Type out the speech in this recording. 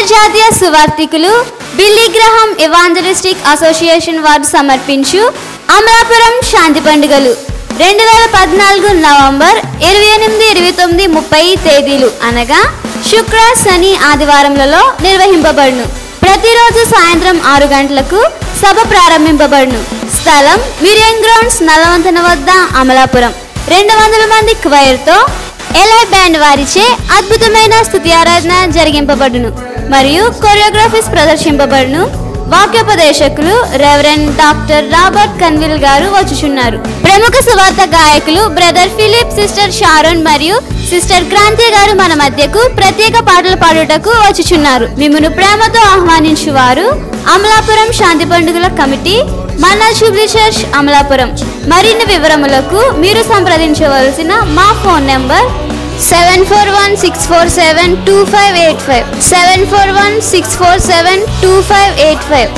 అంతర్జాతీయ సువార్థికులు Billy Graham evangelistic association వారు సమర్పించు అమలాపురం శాంతి పండుగలు రెండు వేల పద్నాలుగు నవంబర్ ఇరవై ఎనిమిది ఇరవై తొమ్మిది ముప్పై తేదీలు అనగా శుక్ర శని ఆదివారములలో నిర్వహింపబడును ప్రతిరోజు సాయంత్రం ఆరు గంటలకు సభ ప్రారంభింపబడును స్థలం మిరియం గ్రౌండ్స్ నల్లవంతన వద్ద అమలాపురం రెండు వందల మంది క్వైర్తో ఎలై బ్యాండ్ వారిచే అద్భుతమైన స్థుతి ఆరాధన జరిగింపబడును మరియు కొరియోగ్రఫీస్ ప్రదర్శింపబడును వాక్యోపదేశకులు రెవరెండ్ డాక్టర్ రాబర్ట్ కన్విల్ గారు వచ్చుచున్నారు ప్రముఖ సువార్త గాయకులు బ్రదర్ ఫిలిప్ సిస్టర్ షారోన్ మరియు సిస్టర్ క్రాంతి గారు మన మధ్యకు ప్రత్యేక పాటలు పాడుటకు వచ్చుచున్నారు మిమ్మను ప్రేమతో ఆహ్వానించువారు అమలాపురం శాంతి పండుగల committee Manna jubilee church Amalapuram మరిన్ని వివరములకు మీరు సంప్రదించవలసిన మా phone number seven four one six four seven two five eight five seven four one six four seven two five eight five